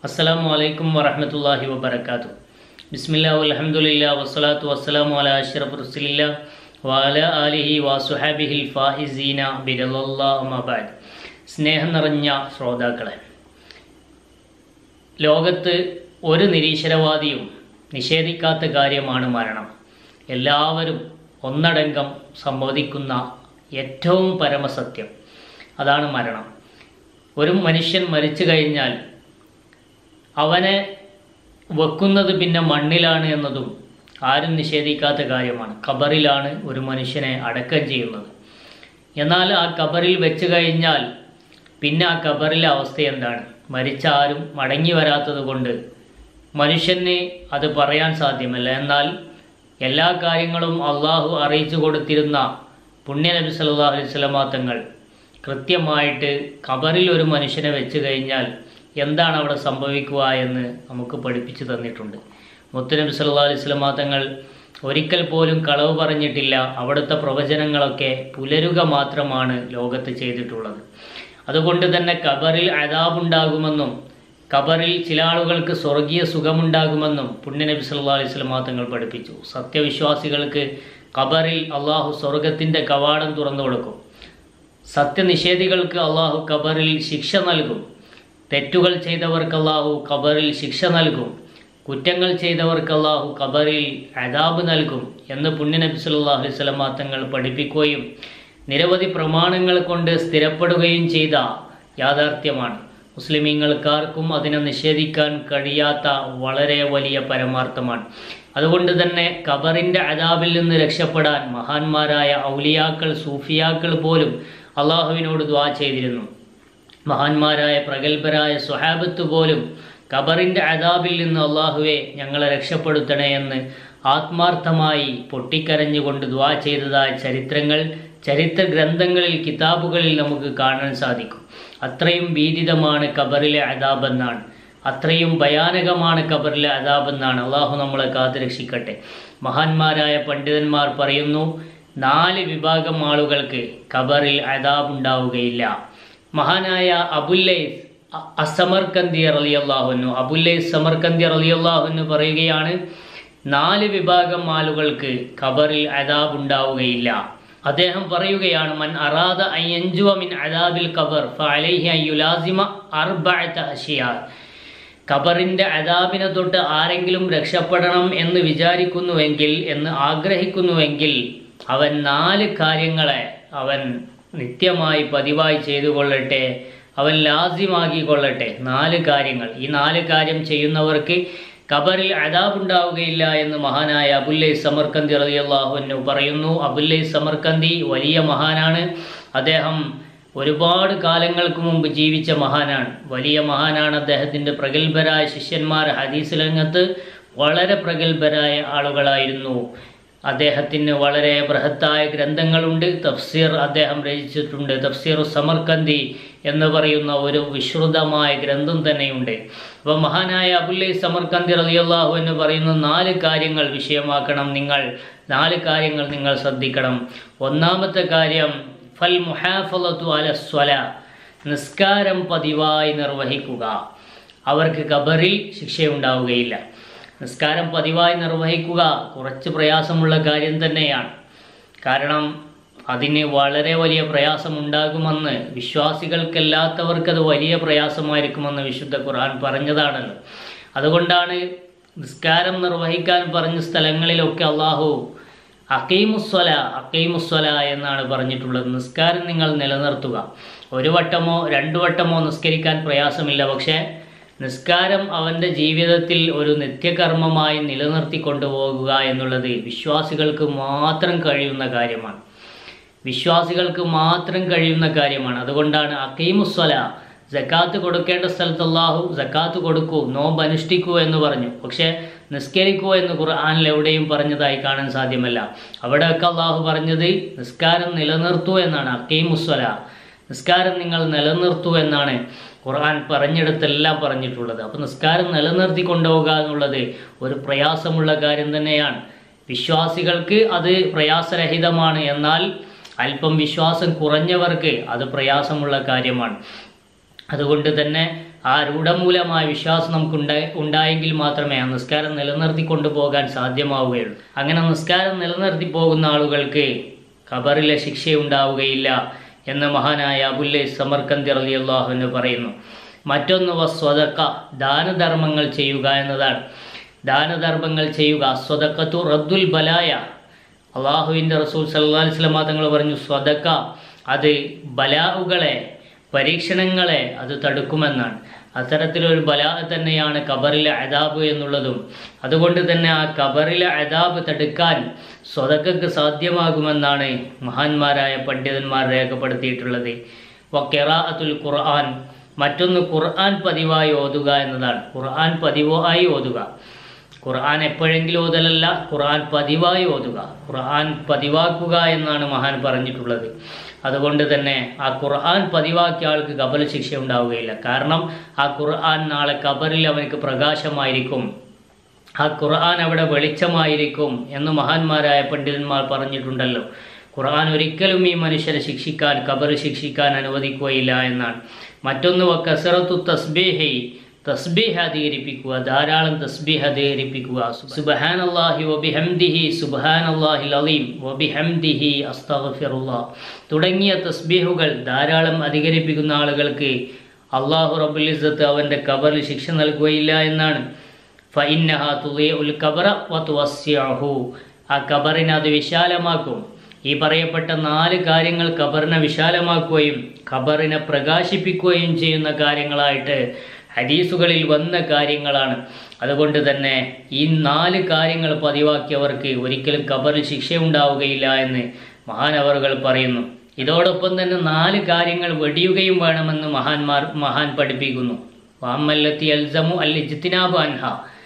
അസ്സലാമു അലൈക്കും വറഹ്മത്തുള്ളാഹി വബറകാതു ബിസ്മില്ലാ അൽഹംദുലില്ലാ വസ്സലാത്തു വസ്സലാമു അലാ അഷ്റഫ് റസുലില്ലാ വഅല ആലിഹി വസുഹാബിഹിൽ ഫായിസീന ബിറലല്ലാ അമാബാദ് സ്നേഹം നിറഞ്ഞ ശ്രോതാക്കളെ ലോകത്ത് ഒരു നിരീശ്വരവാദിയും നിഷേധിക്കാത്ത കാര്യമാണ് മരണം എല്ലാവരും ഒന്നടങ്കം സമ്മതിക്കുന്ന ഏറ്റവും പരമസത്യം അതാണ് മരണം ഒരു മനുഷ്യൻ മരിച്ചു കഴിഞ്ഞാൽ അവനെ വെക്കുന്നത് പിന്നെ മണ്ണിലാണ് എന്നതും ആരും നിഷേധിക്കാത്ത കാര്യമാണ് ഖബറിലാണ് ഒരു മനുഷ്യനെ അടക്കം ചെയ്യുന്നത് എന്നാൽ ആ ഖബറിൽ വെച്ച് കഴിഞ്ഞാൽ പിന്നെ ആ ഖബറിലെ അവസ്ഥ എന്താണ് മരിച്ച ആരും മടങ്ങി വരാത്തത് കൊണ്ട് മനുഷ്യന് അത് പറയാൻ സാധ്യമല്ല എന്നാൽ എല്ലാ കാര്യങ്ങളും അള്ളാഹു അറിയിച്ചു കൊടുത്തിരുന്ന പുണ്യനബി സല്ലല്ലാഹു അലൈഹി വസല്ലമ തങ്ങൾ കൃത്യമായിട്ട് ഖബറിൽ ഒരു മനുഷ്യനെ വെച്ച് കഴിഞ്ഞാൽ എന്താണ് അവിടെ സംഭവിക്കുക എന്ന് നമുക്ക് പഠിപ്പിച്ചു തന്നിട്ടുണ്ട് മുത്തുനബി സല്ലല്ലാഹു അലൈഹി വസല്ലമ തങ്ങൾ ഒരിക്കൽ പോലും കളവ് പറഞ്ഞിട്ടില്ല അവിടുത്തെ പ്രവചനങ്ങളൊക്കെ പുലരുക മാത്രമാണ് ലോകത്ത് ചെയ്തിട്ടുള്ളത് അതുകൊണ്ട് തന്നെ ഖബറിൽ അതാബുണ്ടാകുമെന്നും ഖബറിൽ ചില ആളുകൾക്ക് സ്വർഗീയ സുഖമുണ്ടാകുമെന്നും പുണ്യനബി സല്ലല്ലാഹു അലൈഹി വസല്ലമ തങ്ങൾ പഠിപ്പിച്ചു സത്യവിശ്വാസികൾക്ക് ഖബറിൽ അള്ളാഹു സ്വർഗത്തിൻ്റെ കവാടം തുറന്നു കൊടുക്കും സത്യനിഷേധികൾക്ക് അള്ളാഹു ഖബറിൽ ശിക്ഷ നൽകും തെറ്റുകൾ ചെയ്തവർക്ക് അള്ളാഹു ഖബറിൽ ശിക്ഷ നൽകും കുറ്റങ്ങൾ ചെയ്തവർക്ക് അള്ളാഹു ഖബറിൽ അതാബ് നൽകും എന്ന് പുണ്യനബി സല്ലല്ലാഹു അലൈഹി വസല്ലമ തങ്ങൾ പഠിപ്പിക്കുകയും നിരവധി പ്രമാണങ്ങൾ കൊണ്ട് സ്ഥിരപ്പെടുകയും ചെയ്ത യാഥാർത്ഥ്യമാണ് മുസ്ലിമീങ്ങൾക്കാർക്കും അതിനെ നിഷേധിക്കാൻ കഴിയാത്ത വളരെ വലിയ പരമാർത്ഥമാണ് അതുകൊണ്ട് തന്നെ ഖബറിൻ്റെ അതാബിൽ നിന്ന് രക്ഷപ്പെടാൻ മഹാന്മാരായ ഔലിയാക്കൾ സൂഫിയാക്കൾ പോലും അള്ളാഹുവിനോട് ദ്വാ ചെയ്തിരുന്നു മഹാന്മാരായ പ്രഗത്ഭരായ സ്വഹാബത്ത് പോലും ഖബറിൻ്റെ അതാബിൽ നിന്ന് അള്ളാഹുവെ ഞങ്ങളെ രക്ഷപ്പെടുത്തണേ എന്ന് ആത്മാർത്ഥമായി പൊട്ടിക്കരഞ്ഞുകൊണ്ട് ദ്വാ ചെയ്തതായ ചരിത്രങ്ങൾ ചരിത്ര ഗ്രന്ഥങ്ങളിൽ കിതാബുകളിൽ നമുക്ക് കാണാൻ സാധിക്കും അത്രയും ഭീതിതമാണ് ഖബറിലെ അതാബെന്നാണ് അത്രയും ഭയാനകമാണ് ഖബറിലെ അതാബെന്നാണ് അള്ളാഹു നമ്മളെ കാത്തുരക്ഷിക്കട്ടെ മഹാന്മാരായ പണ്ഡിതന്മാർ പറയുന്നു നാല് വിഭാഗം ആളുകൾക്ക് ഖബറിൽ അതാബുണ്ടാവുകയില്ല മഹാനായ അബുല്ലൈസ് അസമർക്കന്തി റലിയല്ലാഹുന്നു അബുല്ലൈസ് സമർക്കന്തി റലിയല്ലാഹുന്നു പറയുകയാണ് നാല് വിഭാഗം ആളുകൾക്ക് ഖബറിൽ അതാബ് ഉണ്ടാവുകയില്ല അദ്ദേഹം പറയുകയാണ് മൻ അറാദ അയ്യഞ്ചുവ മിൻ അദാബിൽ ഖബർ ഫഅലൈഹി അയ്യുലാസിമ അർബഅത അഷിയ ഖബറിൻ്റെ അദാബിനെ തൊട്ട് ആരെങ്കിലും രക്ഷപ്പെടണം എന്ന് വിചാരിക്കുന്നുവെങ്കിൽ എന്ന് ആഗ്രഹിക്കുന്നുവെങ്കിൽ അവൻ നാല് കാര്യങ്ങളെ അവൻ നിത്യമായി പതിവായി ചെയ്തു കൊള്ളട്ടെ അവൻ ലാസിമാക്കിക്കൊള്ളട്ടെ നാല് കാര്യങ്ങൾ ഈ നാല് കാര്യം ചെയ്യുന്നവർക്ക് ഖബറിൽ അതാബുണ്ടാവുകയില്ല എന്ന് മഹാനായ അബുല്ലൈ സമർക്കന്തി റളിയല്ലാഹുവിനു പറയുന്നു അബുല്ലൈ സമർക്കന്തി വലിയ മഹാനാണ് അദ്ദേഹം ഒരുപാട് കാലങ്ങൾക്ക് മുമ്പ് ജീവിച്ച മഹാനാണ് വലിയ മഹാനാണ് അദ്ദേഹത്തിൻ്റെ പ്രഗത്ഭരായ ശിഷ്യന്മാർ ഹദീസ് രംഗത്ത് വളരെ പ്രഗത്ഭരായ ആളുകളായിരുന്നു അദ്ദേഹത്തിന് വളരെ ബൃഹത്തായ ഗ്രന്ഥങ്ങളുണ്ട് തഫ്സീർ അദ്ദേഹം രചിച്ചിട്ടുണ്ട് തഫ്സീർ സമർക്കന്തി എന്ന് പറയുന്ന ഒരു വിശ്രുതമായ ഗ്രന്ഥം തന്നെയുണ്ട് അപ്പോൾ മഹാനായ അബുല്ലൈ സമർക്കന്തി റളിയല്ലാഹു എന്ന് പറയുന്ന നാല് കാര്യങ്ങൾ വിഷയമാക്കണം നിങ്ങൾ നാല് കാര്യങ്ങൾ നിങ്ങൾ ശ്രദ്ധിക്കണം ഒന്നാമത്തെ കാര്യം ഫൽ മുഹാഫലത്തു അല സ്വല നിസ്കാരം പതിവായി നിർവഹിക്കുക അവർക്ക് ഖബറിൽ ശിക്ഷയുണ്ടാവുകയില്ല നിസ്കാരം പതിവായി നിർവഹിക്കുക കുറച്ച് പ്രയാസമുള്ള കാര്യം തന്നെയാണ് കാരണം അതിന് വളരെ വലിയ പ്രയാസമുണ്ടാകുമെന്ന് വിശ്വാസികൾക്കല്ലാത്തവർക്കത് വലിയ പ്രയാസമായിരിക്കുമെന്ന് വിശുദ്ധ ഖുർആൻ പറഞ്ഞതാണല്ലോ അതുകൊണ്ടാണ് നിസ്കാരം നിർവഹിക്കാൻ പറഞ്ഞ സ്ഥലങ്ങളിലൊക്കെ അള്ളാഹു അക്കീമുസ്വല അക്കീമുസ്വല എന്നാണ് പറഞ്ഞിട്ടുള്ളത് നിസ്കാരം നിങ്ങൾ നിലനിർത്തുക ഒരു വട്ടമോ രണ്ടു വട്ടമോ നിസ്കരിക്കാൻ പ്രയാസമില്ല പക്ഷേ നിസ്കാരം അവൻ്റെ ജീവിതത്തിൽ ഒരു നിത്യകർമ്മമായി നിലനിർത്തി കൊണ്ടുപോകുക എന്നുള്ളത് വിശ്വാസികൾക്ക് മാത്രം കഴിയുന്ന കാര്യമാണ് വിശ്വാസികൾക്ക് മാത്രം കഴിയുന്ന കാര്യമാണ് അതുകൊണ്ടാണ് അക്കീമുസ്വല ജക്കാത്ത് കൊടുക്കേണ്ട സ്ഥലത്ത് അള്ളാഹു ജക്കാത്ത് കൊടുക്കൂ നോമ്പ് അനുഷ്ഠിക്കൂ എന്ന് പറഞ്ഞു പക്ഷേ നിസ്കരിക്കൂ എന്ന് ഖുർആാനിൽ എവിടെയും പറഞ്ഞതായി കാണാൻ സാധ്യമല്ല അവിടെയൊക്കെ അള്ളാഹു പറഞ്ഞത് നിസ്കാരം നിലനിർത്തൂ എന്നാണ് അക്കീമുസ്വല നിസ്കാരം നിങ്ങൾ നിലനിർത്തൂ എന്നാണ് ഖുർആൻ പറഞ്ഞിടത്തെല്ലാം പറഞ്ഞിട്ടുള്ളത് അപ്പോൾ നിസ്കാരം നിലനിർത്തി കൊണ്ടുപോകുക എന്നുള്ളത് ഒരു പ്രയാസമുള്ള കാര്യം തന്നെയാണ് വിശ്വാസികൾക്ക് അത് പ്രയാസരഹിതമാണ് എന്നാൽ അല്പം വിശ്വാസം കുറഞ്ഞവർക്ക് അത് പ്രയാസമുള്ള കാര്യമാണ് അതുകൊണ്ട് തന്നെ ആ രൂഢമൂലമായ വിശ്വാസം നമുക്ക് ഉണ്ടായി ഉണ്ടായെങ്കിൽ മാത്രമേ ആ നിസ്കാരം നിലനിർത്തി കൊണ്ടുപോകാൻ സാധ്യമാവുകയുള്ളൂ അങ്ങനെ നിസ്കാരം നിലനിർത്തി പോകുന്ന ആളുകൾക്ക് ഖബറിലെ ശിക്ഷയുണ്ടാവുകയില്ല എന്ന് മഹാനായ അബുല്ലൈ സമർക്കന്തി റലി അള്ളാഹുവിന് പറയുന്നു മറ്റൊന്ന് വസ്വതക്ക ദാനധർമ്മങ്ങൾ ചെയ്യുക എന്നതാണ് ദാനധർമ്മങ്ങൾ ചെയ്യുക സ്വതക്കത്തു റദ്ദുൽ ബലായ അള്ളാഹുവിൻ്റെ റസൂൽ സല്ലാ വസ്ലമ തങ്ങൾ പറഞ്ഞു സ്വതക്ക അത് ബലാവുകളെ പരീക്ഷണങ്ങളെ അത് തടുക്കുമെന്നാണ് അത്തരത്തിലൊരു ബലാ തന്നെയാണ് ഖബറിലെ അതാബ് എന്നുള്ളതും അതുകൊണ്ട് തന്നെ ആ ഖബറിലെ അതാബ് തടുക്കാൻ സ്വതക്കക്ക് സാധ്യമാകുമെന്നാണ് മഹാന്മാരായ പണ്ഡിതന്മാർ രേഖപ്പെടുത്തിയിട്ടുള്ളത് വക്കെറാഅത്തുൽ ഖുർആൻ മറ്റൊന്ന് ഖുർആൻ പതിവായി ഓതുക എന്നതാണ് ഖുർആൻ പതിവായി ഓതുക ഖുർആൻ എപ്പോഴെങ്കിലും ഓതലല്ല ഖുർആൻ പതിവായി ഓതുക ഖുർആൻ പതിവാക്കുക എന്നാണ് മഹാൻ പറഞ്ഞിട്ടുള്ളത് അതുകൊണ്ട് തന്നെ ആ ഖുർആൻ പതിവാക്കിയ ആൾക്ക് കബൽ ശിക്ഷ ഉണ്ടാവുകയില്ല കാരണം ആ ഖുർആൻ നാളെ കബറിൽ അവനക്ക് പ്രകാശമായിരിക്കും ആ ഖുർആൻ അവിടെ വെളിച്ചമായിരിക്കും എന്ന് മഹാന്മാരായ പണ്ഡിതന്മാർ പറഞ്ഞിട്ടുണ്ടല്ലോ ഖുർആൻ ഒരിക്കലും ഈ മനുഷ്യരെ ശിക്ഷിക്കാൻ കബർ ശിക്ഷിക്കാൻ അനുവദിക്കുകയില്ല എന്നാണ് മറ്റൊന്ന് കസറത്തു തസ്ബീഹി തസ്ബീഹ് അധികരിപ്പിക്കുക ധാരാളം തസ്ബീഹ് അധികരിപ്പിക്കുക സുബഹാനല്ലാഹി വബിഹംദിഹി സുബഹാനല്ലാഹിൽ അലീം വബിഹംദിഹി അസ്തഗ്ഫിറുല്ലാഹ് തുടങ്ങിയ തസ്ബീഹുകൾ ധാരാളം അധികരിപ്പിക്കുന്ന ആളുകൾക്ക് അള്ളാഹു റബ്ബുൽ ഇസ്സത്ത് അവൻ്റെ കബറിൽ ശിക്ഷ നൽകുകയില്ല എന്നാണ് ഫഇന്നഹ തുളിഉൽ കബറ വതുവസ്സിഅഹു ആ കബറിനെ അത് വിശാലമാക്കും ഈ പറയപ്പെട്ട നാല് കാര്യങ്ങൾ ഖബറിനെ വിശാലമാക്കുകയും ഖബറിനെ പ്രകാശിപ്പിക്കുകയും ചെയ്യുന്ന കാര്യങ്ങളായിട്ട് ഹദീസുകളിൽ വന്ന കാര്യങ്ങളാണ് അതുകൊണ്ട് തന്നെ ഈ നാല് കാര്യങ്ങൾ പതിവാക്കിയവർക്ക് ഒരിക്കലും ഖബറിൽ ശിക്ഷയുണ്ടാവുകയില്ല എന്ന് മഹാനവറുകൾ പറയുന്നു ഇതോടൊപ്പം തന്നെ നാല് കാര്യങ്ങൾ വെടിയുകയും വേണമെന്ന് മഹാന്മാർ മഹാൻ പഠിപ്പിക്കുന്നു വാമല്ലത്തി അൽസമു അൽ ഇജ്തിനാബ് അൻഹ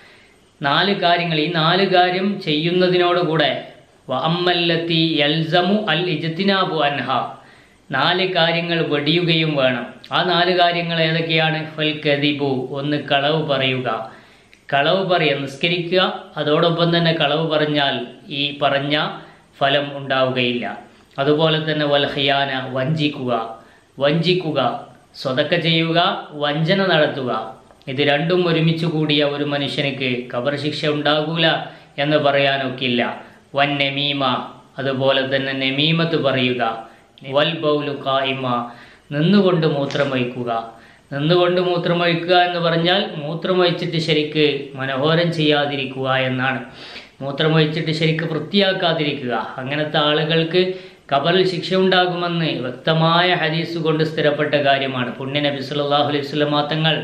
നാല് കാര്യങ്ങൾ ഈ നാല് കാര്യം ചെയ്യുന്നതിനോടുകൂടെ വഅമ്മല്ലത്തി യൽസമു അൽ ഇജ്തിനാബു അൻഹ നാല് കാര്യങ്ങൾ വെടിയുകയും വേണം ആ നാല് കാര്യങ്ങൾ ഏതൊക്കെയാണ് ഫൽ കദിബു ഒന്ന് കളവ് പറയുക കളവ് പറയുക നിസ്കരിക്കുക അതോടൊപ്പം തന്നെ കളവ് പറഞ്ഞാൽ ഈ പറഞ്ഞ ഫലം ഉണ്ടാവുകയില്ല അതുപോലെ തന്നെ വൽഹയാന വഞ്ചിക്കുക വഞ്ചിക്കുക സ്വതക്ക ചെയ്യുക വഞ്ചന നടത്തുക ഇത് രണ്ടും ഒരുമിച്ച് കൂടിയ ഒരു മനുഷ്യനിക്ക് കബർ ശിക്ഷ ഉണ്ടാകൂല എന്ന് പറയാനൊക്കില്ല വൻ നെമീമ അതുപോലെ തന്നെ നെമീമത്ത് പറയുക വൽ ബൗലു കായിമ നിന്നുകൊണ്ട് മൂത്രമൊഴിക്കുക നിന്നുകൊണ്ട് മൂത്രമൊഴിക്കുക എന്ന് പറഞ്ഞാൽ മൂത്രമൊഴിച്ചിട്ട് ശരിക്ക് മനോഹരം ചെയ്യാതിരിക്കുക എന്നാണ് മൂത്രമൊഴിച്ചിട്ട് ശരിക്ക് വൃത്തിയാക്കാതിരിക്കുക അങ്ങനത്തെ ആളുകൾക്ക് കബറിൽ ശിക്ഷ ഉണ്ടാകുമെന്ന് വ്യക്തമായ ഹദീസ് കൊണ്ട് സ്ഥിരപ്പെട്ട കാര്യമാണ് പുണ്യ നബി സല്ലല്ലാഹു അലൈഹി വസല്ലം തങ്ങൾ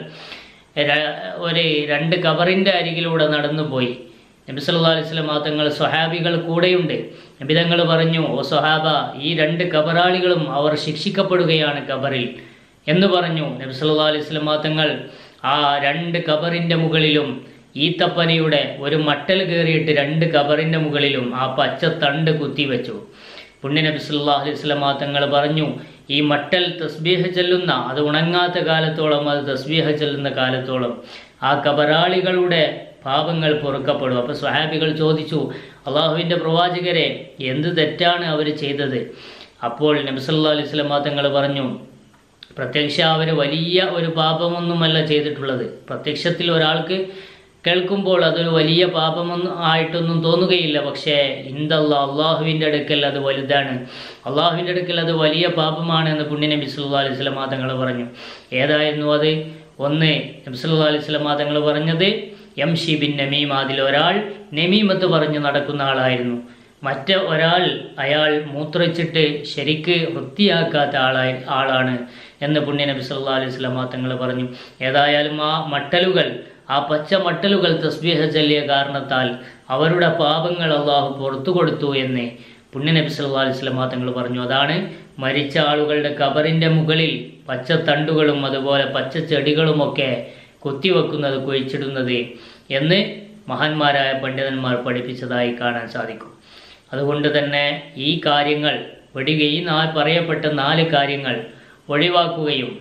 ര- ഒരു രണ്ട് കബറിൻ്റെ അരികിലൂടെ നടന്നുപോയി നബി സല്ലല്ലാഹു അലൈഹി വസല്ലം തങ്ങൾ സ്വഹാബികൾ കൂടെയുണ്ട് നബി തങ്ങൾ പറഞ്ഞു ഓ സ്വഹാബ ഈ രണ്ട് കബറാളികളും അവർ ശിക്ഷിക്കപ്പെടുകയാണ് കബറിൽ എന്ന് പറഞ്ഞു നബി സല്ലല്ലാഹു അലൈഹി വസല്ലം തങ്ങൾ ആ രണ്ട് കബറിൻ്റെ മുകളിലും ഈത്തപ്പനയുടെ ഒരു മട്ടൽ കയറിയിട്ട് രണ്ട് കബറിൻ്റെ മുകളിലും ആ പച്ച തണ്ട് കുത്തിവെച്ചു പുണ്യ നബി സല്ലല്ലാഹു അലൈഹി വസല്ലം തങ്ങൾ പറഞ്ഞു ഈ മട്ടൽ തസ്ബീഹ് ചെല്ലുന്ന അത് ഉണങ്ങാത്ത കാലത്തോളം അത് തസ്ബീഹ് ചെല്ലുന്ന കാലത്തോളം ആ കബറാളികളുടെ പാപങ്ങൾ പൊറുക്കപ്പെടും അപ്പോൾ സ്വഹാബികൾ ചോദിച്ചു അള്ളാഹുവിൻ്റെ പ്രവാചകരെ എന്ത് തെറ്റാണ് അവർ ചെയ്തത് അപ്പോൾ നബി സല്ലല്ലാഹു അലൈഹി വസല്ലം തങ്ങൾ പറഞ്ഞു പ്രത്യക്ഷ അവർ വലിയ ഒരു പാപമൊന്നുമല്ല ചെയ്തിട്ടുള്ളത് പ്രത്യക്ഷത്തിൽ ഒരാൾക്ക് കേൾക്കുമ്പോൾ അതൊരു വലിയ പാപമൊന്നും ആയിട്ടൊന്നും തോന്നുകയില്ല പക്ഷേ ഇന്ദല്ല അള്ളാഹുവിൻ്റെ അടുക്കൽ അത് വലുതാണ് അള്ളാഹുവിൻ്റെ അടുക്കൽ അത് വലിയ പാപമാണ് എന്ന് പുണ്യ നബി സല്ലല്ലാഹു അലൈഹി വസല്ലം തങ്ങൾ പറഞ്ഞു ഏതായിരുന്നു അത് ഒന്ന് നബി സല്ലല്ലാഹു അലൈഹി വസല്ലം തങ്ങൾ പറഞ്ഞത് എം ഷി ബിൻ നമീം അതിൽ ഒരാൾ നമീമത്ത് പറഞ്ഞു നടക്കുന്ന ആളായിരുന്നു മറ്റ് ഒരാൾ അയാൾ മൂത്രച്ചിട്ട് ശരിക്ക് വൃത്തിയാക്കാത്ത ആളായി ആളാണ് എന്ന് പുണ്യ നബി സല്ലല്ലാഹു അലൈഹി വസല്ലം തങ്ങൾ പറഞ്ഞു ഏതായാലും ആ മട്ടലുകൾ ആ പച്ച മട്ടലുകൾ തസ്ബീഹ ചൊല്ലിയ കാരണത്താൽ അവരുടെ പാപങ്ങൾ അള്ളാഹു പുറത്തു കൊടുത്തു എന്ന് പുണ്യ നബി സല്ലല്ലാഹു അലൈഹി വസല്ലം തങ്ങൾ പറഞ്ഞു അതാണ് മരിച്ച ആളുകളുടെ കബറിൻ്റെ മുകളിൽ പച്ച തണ്ടുകളും അതുപോലെ പച്ച ചെടികളുമൊക്കെ കുത്തിവെക്കുന്നത് കുഴിച്ചിടുന്നത് എന്ന് മഹാന്മാരായ പണ്ഡിതന്മാർ പഠിപ്പിച്ചതായി കാണാൻ സാധിക്കും അതുകൊണ്ട് തന്നെ ഈ കാര്യങ്ങൾ വെടിക ഈ നാ പറയപ്പെട്ട നാല് കാര്യങ്ങൾ ഒഴിവാക്കുകയും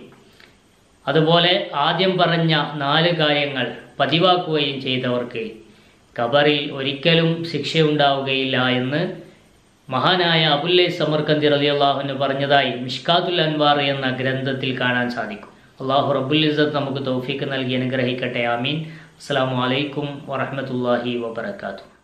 അതുപോലെ ആദ്യം പറഞ്ഞ നാല് കാര്യങ്ങൾ പതിവാക്കുകയും ചെയ്തവർക്ക് ഖബറിൽ ഒരിക്കലും ശിക്ഷയുണ്ടാവുകയില്ല എന്ന് മഹാനായ അബുല്ലൈ സമർക്കന്തി റളിയല്ലാഹുവിന് പറഞ്ഞതായി മിഷ്കാത്തുൽ അൻവാർ എന്ന ഗ്രന്ഥത്തിൽ കാണാൻ സാധിക്കും അള്ളാഹു റബ്ബുൽ ഇസ്സത്ത് നമുക്ക് തൗഫീക്ക് നൽകി അനുഗ്രഹിക്കട്ടെ ആമീൻ അസ്സാം വലൈക്കും വറഹമത്തല്ലാഹി വബർക്കാത്തു